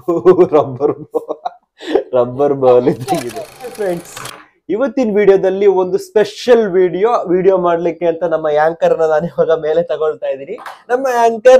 Rubber rubber ball ಇದ್ದಂಗಿದೆ friends ಇವತ್ತಿನ ವಿಡಿಯೋದಲ್ಲಿ ಒಂದು ಸ್ಪೆಷಲ್ ವಿಡಿಯೋ ವಿಡಿಯೋ ಮಾಡ್ಲಿಕ್ಕೆ ಅಂತ ನಮ್ಮ ಆಂಕರ್ ನಾನು ಇವಾಗ ಮೇಲೆ ತಗೊಳ್ತಾ ಇದ್ದೀನಿ ನಮ್ಮ ಆಂಕರ್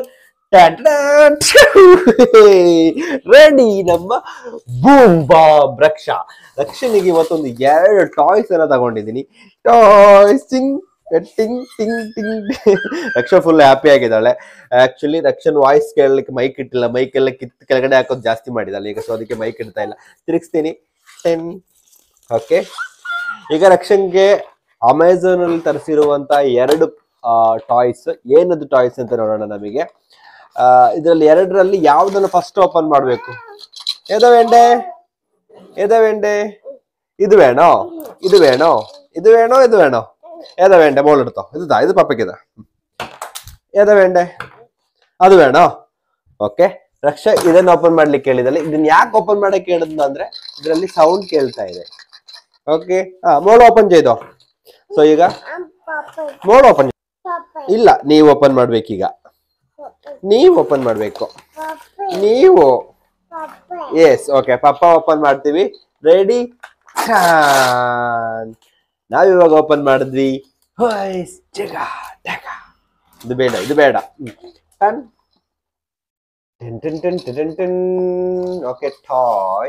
ರೆಡಿ ನಮ್ಮ ಬೂಮ್ ಬಾಬ್ ರಕ್ಷ ರಕ್ಷನಿಗೆ ಇವತ್ತೊಂದು ಎರಡು ಟಾಯ್ಸ್ ಅನ್ನ ತಗೊಂಡಿದ್ದೀನಿ ಟಾಯ್ಸ್ ಟಿಂಗ್ ಟಿಂಗ್ ಟಿಂಗ್ ಟಿಂಗ್ ರಕ್ಷ ಫುಲ್ ಹ್ಯಾಪಿ ಆಗಿದ್ದಾಳೆ ಆಕ್ಚುಲಿ ರಕ್ಷನ್ ವಾಯ್ಸ್ ಕೇಳಲಿಕ್ಕೆ ಮೈಕ್ ಇಟ್ಟಿಲ್ಲ ಮೈಕ್ ಎಲ್ಲ ಕಿತ್ತು ಕೆಳಗಡೆ ಹಾಕೋದು ಜಾಸ್ತಿ ಮಾಡಿದಾಳೆ ಈಗ ಸೊ ಅದಕ್ಕೆ ಮೈಕ್ ಇಡ್ತಾ ಇಲ್ಲ ತಿರುಗಿಸ್ತೀನಿ ಟೆನ್ ಓಕೆ ಈಗ ರಕ್ಷನ್ಗೆ ಅಮೆಝಾನ್ ಅಲ್ಲಿ ತರಿಸಿರುವಂತ ಎರಡು ಟಾಯ್ಸ್ ಏನದು ಟಾಯ್ಸ್ ಅಂತ ನೋಡೋಣ ನಮಗೆ ಇದರಲ್ಲಿ ಎರಡರಲ್ಲಿ ಯಾವ್ದನ್ನ ಫಸ್ಟ್ ಓಪನ್ ಮಾಡಬೇಕು ಏದೋ ವೆಂಡೆ ಏದೋ ವೆಂಡೆ ಇದು വേണോ ഇത് വേണോ ഇത് വേണോ ഇത് വേണോ ഏതാ വേണ്ടേ മോൾ എടുത്തോ ഇതാ ഇത് പപ്പയ്ക്ക് ഇതാ ഏതാ വേണ്ടേ ಅದು വേണോ ಓಕೆ ರಕ್ಷ ಇದನ್ನ ಓಪನ್ ಮಾಡ್ಲಿಕ್ಕೆ ಹೇಳಿದಲ್ಲ ಇದನ್ನ ಯಾಕೆ ಓಪನ್ ಮಾಡಕ್ಕೆ ಹೇಳಿದ್ನ ಅಂದ್ರೆ ಇದರಲ್ಲಿ ಸೌಂಡ್ ಕೇಳ್ತಾ ಇದೆ ಓಕೆ ಹಾ ಮೋൾ ಓಪನ್ ചെയ്തോ ಸೊ ಈಗ ಮೋಲ್ ಓಪನ್ ಇಲ್ಲ ನೀವು ಓಪನ್ ಮಾಡ್ಬೇಕೀಗ ನೀವು ಓಪನ್ ಮಾಡ್ಬೇಕು ನೀವು ಎಸ್ ಓಕೆ ಪಪ್ಪ ಓಪನ್ ಮಾಡ್ತೀವಿ ರೆಡಿ ನಾವಿವಾಗ ಓಪನ್ ಮಾಡಿದ್ವಿ ಹೊಯ್ಸ್ ಜಗ ಟಗ. ಇದು ಬೇಡ ಇದು ಬೇಡ ಟನ್ ಟೆನ್ ಟೆನ್ ಟೆನ್ ಟೆನ್ ಟೆನ್ ಟೆನ್ ಓಕೆ ಟಾಯ್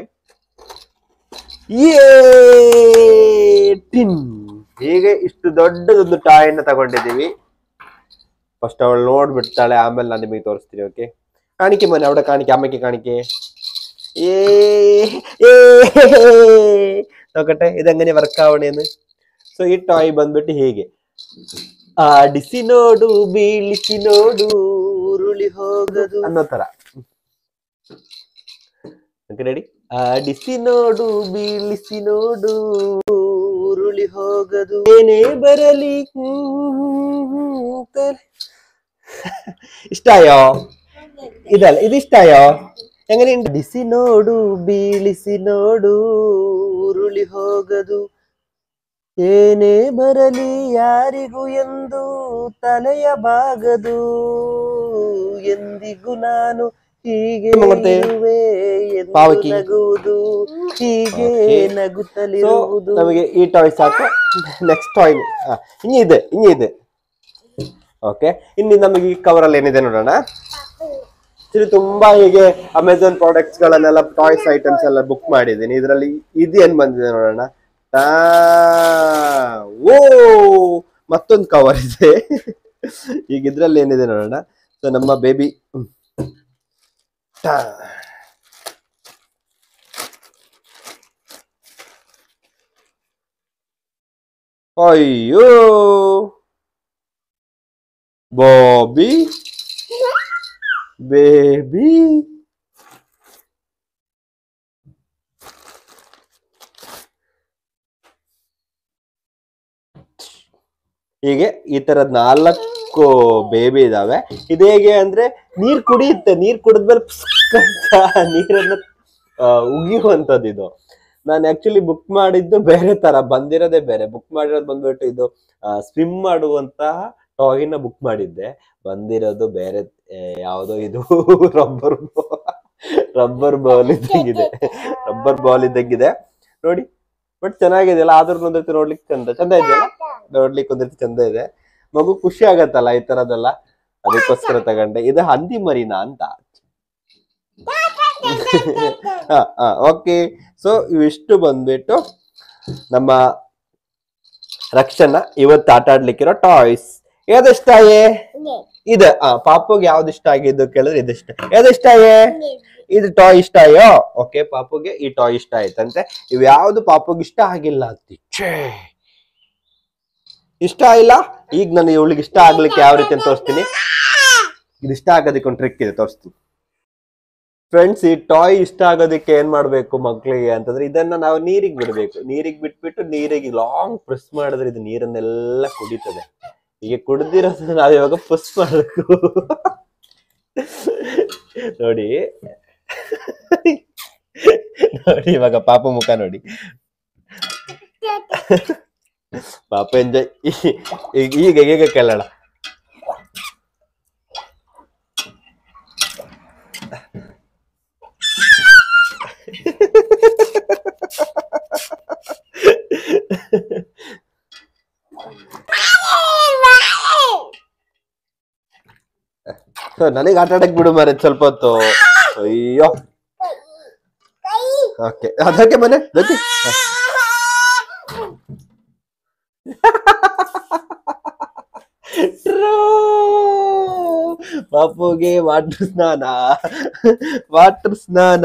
ಟಿನ್ ಹೀಗೆ ಇಷ್ಟು ದೊಡ್ಡದೊಂದು ಟಾಯ್ ಅನ್ನ ತಗೊಂಡಿದ್ದೀವಿ ಫಸ್ಟ್ ಅವಳು ನೋಡ್ಬಿಡ್ತಾಳೆ ಆಮೇಲೆ ನಾನು ನಿಮಗೆ ತೋರಿಸ್ತೀನಿ ಓಕೆ ಕಾಣಿಕೆ ಮನೆ ಅವಳ ಕಾಣಿಕೆ ಅಮ್ಮಕ್ಕೆ ಕಾಣಿಕೆ ಏ ಏ ನೋಕട്ടെ ഇതെങ്ങനെ ವರ್ಕ್ ആവണേന്ന് ಸೊ ಈ ಟಾಯ್ ಬಂದ್ಬಿಟ್ಟು ಹೀಗೆ ಆಡಿಸಿ ನೋಡು ಬೀಳಿಸಿ ನೋಡು ಉರುಳಿ ಹೋಗದು ಅನ್ನೋ ತರ ರೆಡಿ ಆಡಿಸಿ ನೋಡು ಬೀಳಿಸಿ ನೋಡು ಉರುಳಿ ಹೋಗದು ಏನೇ ಬರಲಿ ಹ್ಮ್, ತರ- ಇಷ್ಟಾಯೋ ಇದಲ್ಲ ಇದು ಇಷ್ಟಾಯೋ ಹೆಂಗನೆ ಬಿಸಿ ನೋಡು ಬೀಳಿಸಿ ನೋಡು ಉರುಳಿ ಹೋಗದು ಏನೇ ಬರಲಿ ಯಾರಿಗೂ ಎಂದು ತಲೆಯ ಬಾಗದು ಎಂದಿಗೂ ನಾನು ಹೀಗೆ ಮತ್ತೆ ಇರುವೆ ಎಂದು ಪಾವಕಿ. ನಗುವುದು ಹೀಗೆ Okay. ನಗುತ್ತಲಿರುವುದು ನಮಗೆ ಈ ಟಾಯ್ ಸಾಕು ನೆಕ್ಸ್ಟ್ ಟಾಯ್ ಇನ್ನು ಇದೆ ಇನ್ನು ಇದೆ ಓಕೆ ಇನ್ನು ನಮಗೆ ಈ ಕವರ್ ಅಲ್ಲಿ ಏನಿದೆ ನೋಡೋಣ ಇದು ತುಂಬಾ ಹೀಗೆ ಅಮೆಝಾನ್ ಪ್ರಾಡಕ್ಟ್ಸ್ ಗಳನ್ನೆಲ್ಲ ಟಾಯ್ಸ್ ಐಟಮ್ಸ್ ಎಲ್ಲ ಬುಕ್ ಮಾಡಿದ್ದೀನಿ ಇದರಲ್ಲಿ ಇದು ಏನ್ ಬಂದಿದೆ ನೋಡೋಣ ತಾ ಓ ಮತ್ತೊಂದು ಕವರ್ ಇದೆ ಈಗ ಇದ್ರಲ್ಲಿ ಏನಿದೆ ನೋಡೋಣ ಸೊ ನಮ್ಮ ಬೇಬಿ ಅಯ್ಯೋ ಬಾಬಿ ಬೇಬಿ ಹೀಗೆ ಈ ತರದ್ ನಾಲ್ಕು ಬೇಬಿ ಇದಾವೆ ಇದು ಹೇಗೆ ಅಂದ್ರೆ ನೀರ್ ಕುಡಿಯುತ್ತೆ ನೀರ್ ಕುಡಿದ್ಮೇಲೆ ಪುಸ್ಕ್ ಅಂತ ನೀರನ್ನ ಆ, ಉಗಿಯುವಂತದ್ದು ಇದು ನಾನು ಆಕ್ಚುಲಿ ಬುಕ್ ಮಾಡಿದ್ದು ಬೇರೆ ತರ ಬಂದಿರೋದೇ ಬೇರೆ ಬುಕ್ ಮಾಡಿರೋದು ಬಂದ್ಬಿಟ್ಟು ಇದು ಸ್ವಿಮ್ ಮಾಡುವಂತಹ ಟಾಯ್ನ ಬುಕ್ ಮಾಡಿದ್ದೆ ಬಂದಿರೋದು ಬೇರೆ ಆ, ಯಾವ್ದೋ ಇದು ರಬ್ಬರ್ ರಬ್ಬರ್ ಬಾಲ್ ಇದ್ದಂಗಿದೆ ರಬ್ಬರ್ ಬಾಲ್ ಇದ್ದಂಗಿದೆ ನೋಡಿ ಬಟ್ ಚೆನ್ನಾಗಿದೆ ಅಲ್ಲ ಆದ್ರೂ ಒಂದ್ ರೀತಿ ನೋಡ್ಲಿಕ್ಕೆ ಚಂದ ಚಂದ ಇದೆಯಲ್ಲ ನೋಡ್ಲಿಕ್ಕೆ ಒಂದ್ ರೀತಿ ಚಂದ ಇದೆ ಮಗು ಖುಷಿ ಆಗತ್ತಲ್ಲ ಈ ತರದೆಲ್ಲ ಅದಕ್ಕೋಸ್ಕರ ತಗೊಂಡೆ ಇದು ಹಂದಿ ಮರಿನಾ ಅಂತ ಓಕೆ ಸೊ ಇವಿಷ್ಟು ಬಂದ್ಬಿಟ್ಟು ನಮ್ಮ ರಕ್ಷಣ ಇವತ್ತು ಆಟ ಆಡ್ಲಿಕ್ಕಿರೋ ಟಾಯ್ಸ್ ಯಾವ್ದಿಷ್ಟಾಯೇ ಇದು ಆ ಪಾಪುಗೆ ಯಾವ್ದು ಇಷ್ಟ ಆಗಿದ್ದು ಕೇಳಿದ್ರೆ ಇದಿಷ್ಟ ಯಾವ್ದಿಷ್ಟಾಯೇ ಇದು ಟಾಯ್ ಇಷ್ಟ ಆಯೋ ಓಕೆ ಪಾಪುಗೆ ಈ ಟಾಯ್ ಇಷ್ಟ ಆಯ್ತಂತೆ ಇವ್ ಯಾವ್ದು ಪಾಪುಗೆ ಇಷ್ಟ ಆಗಿಲ್ಲ ಅಂತಿ ಛೇ ಇಷ್ಟ ಆಗಿಲ್ಲ ಈಗ ನಾನು ಇವಳಿಗೆ ಇಷ್ಟ ಆಗ್ಲಿಕ್ಕೆ ಯಾವ ರೀತಿ ಅಂತ ತೋರಿಸ್ತೀನಿ ಇದು ಇಷ್ಟ ಆಗೋದಕ್ಕೆ ಒಂದು ಟ್ರಿಕ್ ಇದೆ ತೋರಿಸ್ತೀನಿ ಫ್ರೆಂಡ್ಸ್ ಈ ಟಾಯ್ ಇಷ್ಟ ಆಗೋದಕ್ಕೆ ಏನ್ ಮಾಡ್ಬೇಕು ಮಕ್ಳಿಗೆ ಅಂತಂದ್ರೆ ಇದನ್ನ ನಾವು ನೀರಿಗೆ ಬಿಡ್ಬೇಕು ನೀರಿಗೆ ಬಿಟ್ಬಿಟ್ಟು ನೀರಿಗೆ ಲಾಂಗ್ ಪ್ರೆಸ್ ಮಾಡಿದ್ರೆ ಇದು ನೀರನ್ನೆಲ್ಲ ಕುಡಿತದೆ ಹೀಗೆ ಕುಡ್ದಿರೋದನ್ನ ನಾವ್ ಇವಾಗ ಪ್ರೆಸ್ ಮಾಡ್ಬೇಕು ನೋಡಿ ನೋಡಿ ಇವಾಗ ಪಾಪ ಮುಖ ನೋಡಿ ಪಾಪ ಎಂಜಾಯ್ ಈಗ ಈಗ ಕೇಳೋಣ ನನಗೆ ಆಟ ಆಡಕ್ ಬಿಡು ಮಾರೆ ಸ್ವಲ್ಪ ಹೊತ್ತು ಅಯ್ಯೋ ಓಕೆ ಅದಕ್ಕೆ ಮನೆ ದತ್ತಿ ಹ. ಟ್ರೂ. ಪಾಪುಗೆ ವಾಟರ್ ಸ್ನಾನ ವಾಟರ್ ಸ್ನಾನ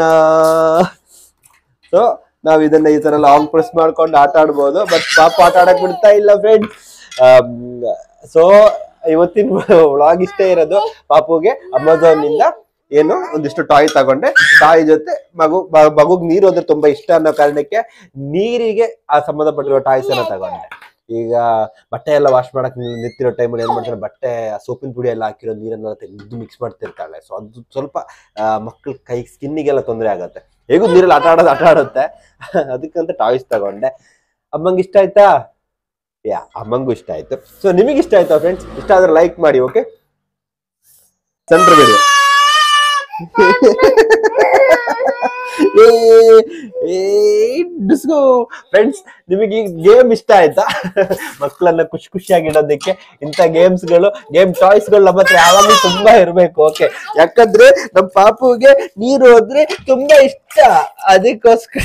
ಸೊ ನಾವ್ ಇದನ್ನ ಈ ತರ ಲಾಂಗ್ ಪ್ರೆಸ್ ಮಾಡ್ಕೊಂಡು ಆಟ ಆಡ್ಬೋದು ಬಟ್ ಪಾಪ ಆಟ ಆಡಕ್ ಬಿಡ್ತಾ ಇಲ್ಲ ಫ್ರೆಂಡ್ಸ್ ಸೊ ಇವತ್ತಿನ ವ್ಲಾಗ್ ಇಷ್ಟೇ ಇರೋದು ಪಾಪುಗೆ ಅಮೆಝಾನ್ ನಿಂದ ಏನು ಒಂದಿಷ್ಟು ಟಾಯ್ ತಗೊಂಡೆ ಟಾಯ್ ಜೊತೆ ಮಗು ಮ- ಮಗುಗ್ ನೀರು ಅಂದ್ರೆ ತುಂಬಾ ಇಷ್ಟ ಅನ್ನೋ ಕಾರಣಕ್ಕೆ ನೀರಿಗೆ ಆ ಸಂಬಂಧಪಟ್ಟಿರೋ ಟಾಯ್ಸ್ ಅನ್ನ ತಗೊಂಡೆ ಈಗ ಬಟ್ಟೆ ಎಲ್ಲ ವಾಶ್ ಮಾಡಕ್ ನಿ- ನಿಂತಿರೋ ಟೈಮಲ್ಲಿ ಏನ್ ಮಾಡ್ತಾರೆ ಬಟ್ಟೆ ಸೋಪಿನ ಪುಡಿ ಎಲ್ಲ ಹಾಕಿರೋ ನೀರನ್ನೆಲ್ಲ ತೆಗೆದು ಮಿಕ್ಸ್ ಮಾಡ್ತಿರ್ತಾಳೆ ಸೊ ಅದು ಸ್ವಲ್ಪ ಮಕ್ಳ ಕೈ ಸ್ಕಿನ್ನಿಗೆಲ್ಲ ತೊಂದರೆ ಆಗತ್ತೆ ಹೇಗೂ ನೀರಲ್ಲಿ ಆಟ ಆಡೋದು ಆಟ ಆಡುತ್ತೆ ಅದಕ್ಕಂತ ಟಾಯ್ಸ್ ತಗೊಂಡೆ ಅಮ್ಮಂಗ್ ಇಷ್ಟ ಆಯ್ತಾ ಯಾ ಅಮ್ಮಂಗೂ ಇಷ್ಟ ಆಯ್ತು ಸೊ ನಿಮಗೆ ಇಷ್ಟ ಆಯ್ತಾ ಫ್ರೆಂಡ್ಸ್ ಇಷ್ಟ ಆದ್ರೆ ಲೈಕ್ ಮಾಡಿ ಓಕೆ ಸೆಂಟ್ರ್ ಬಿಡಿ ಫ್ರೆಂಡ್ಸ್ ನಿಮಗೆ ಈ ಗೇಮ್ ಇಷ್ಟ ಆಯ್ತಾ ಮಕ್ಕಳನ್ನ ಖುಷಿ ಖುಷಿಯಾಗಿ ಇಡೋದಕ್ಕೆ ಇಂಥ ಗೇಮ್ಸ್ ಗಳು ಗೇಮ್ ಟಾಯ್ಸ್ ಗಳು ನಮ್ಮ ಹತ್ರ ಯಾವಾಗಲೂ ತುಂಬಾ ಇರ್ಬೇಕು ಓಕೆ ಯಾಕಂದ್ರೆ ನಮ್ ಪಾಪುಗೆ ನೀರು ಹೋದ್ರೆ ತುಂಬಾ ಇಷ್ಟ ಅದಕ್ಕೋಸ್ಕರ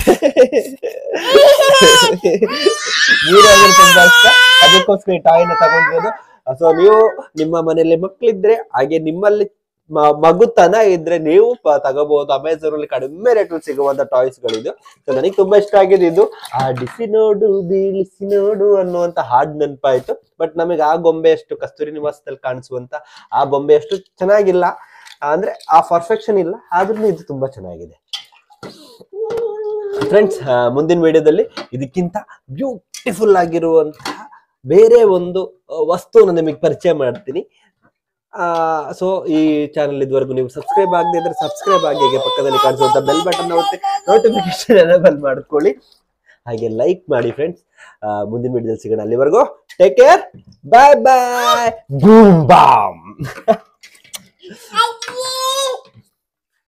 ನೀರು ಹೋದ್ರೆ ತುಂಬಾ ಇಷ್ಟ ಅದಕ್ಕೋಸ್ಕರ ಈ ಟಾಯ್ನ ತಗೊಂಡಿರೋದು ಸೊ ನೀವು ನಿಮ್ಮ ಮನೆಯಲ್ಲಿ ಮಕ್ಕಳಿದ್ರೆ ಹಾಗೆ ನಿಮ್ಮಲ್ಲಿ ಮ- ಮಗುತನ ಇದ್ರೆ ನೀವು ಪ- ತಗೋಬಹುದು ಅಮೆಝಾನ್ ಅಲ್ಲಿ ಕಡಿಮೆ ರೇಟ್ ಸಿಗುವಂತ ಟಾಯ್ಸ್ ಗಳಿದು ಸೊ ನನಗೆ ತುಂಬಾ ಇಷ್ಟ ಆಗಿದೆ ಇದು ಆಡಿಸಿ ನೋಡು ಬೀಳಿಸಿ ನೋಡು ಅನ್ನುವಂತ ಹಾಡ್ ನೆನಪಾಯ್ತು ಬಟ್ ನಮಗೆ ಆ ಗೊಂಬೆ ಅಷ್ಟು ಕಸ್ತೂರಿ ನಿವಾಸದಲ್ಲಿ ಕಾಣಿಸುವಂತ ಆ ಬೊಂಬೆ ಅಷ್ಟು ಚೆನ್ನಾಗಿಲ್ಲ ಅಂದ್ರೆ ಆ ಪರ್ಫೆಕ್ಷನ್ ಇಲ್ಲ ಆದ್ರೂ ಇದು ತುಂಬಾ ಚೆನ್ನಾಗಿದೆ ಫ್ರೆಂಡ್ಸ್ ಮುಂದಿನ ವಿಡಿಯೋದಲ್ಲಿ ಇದಕ್ಕಿಂತ ಬ್ಯೂಟಿಫುಲ್ ಆಗಿರುವಂತಹ ಬೇರೆ ಒಂದು ಆ, ವಸ್ತುವನ್ನು ನಿಮಗೆ ಪರಿಚಯ ಮಾಡ್ತೀನಿ ಸೊ ಈ ಚಾನಲ್ ಇದುವರೆಗೂ ನೀವು ಸಬ್ಸ್ಕ್ರೈಬ್ ಆಗದೆ ಇದ್ರೆ ಸಬ್ಸ್ಕ್ರೈಬ್ ಆಗಿ ಹಾಗೆ ಪಕ್ಕದಲ್ಲಿ ಕಾಣಿಸುವಂತ ಬೆಲ್ ಬಟನ್ ಒತ್ತಿ ನೋಟಿಫಿಕೇಶನ್ ಎನೇಬಲ್ ಮಾಡ್ಕೊಳ್ಳಿ ಹಾಗೆ ಲೈಕ್ ಮಾಡಿ ಫ್ರೆಂಡ್ಸ್ ಮುಂದಿನ ವಿಡಿಯೋದಲ್ಲಿ ಸಿಗೋಣ ಅಲ್ಲಿವರೆಗೂ take care bye bye boom balm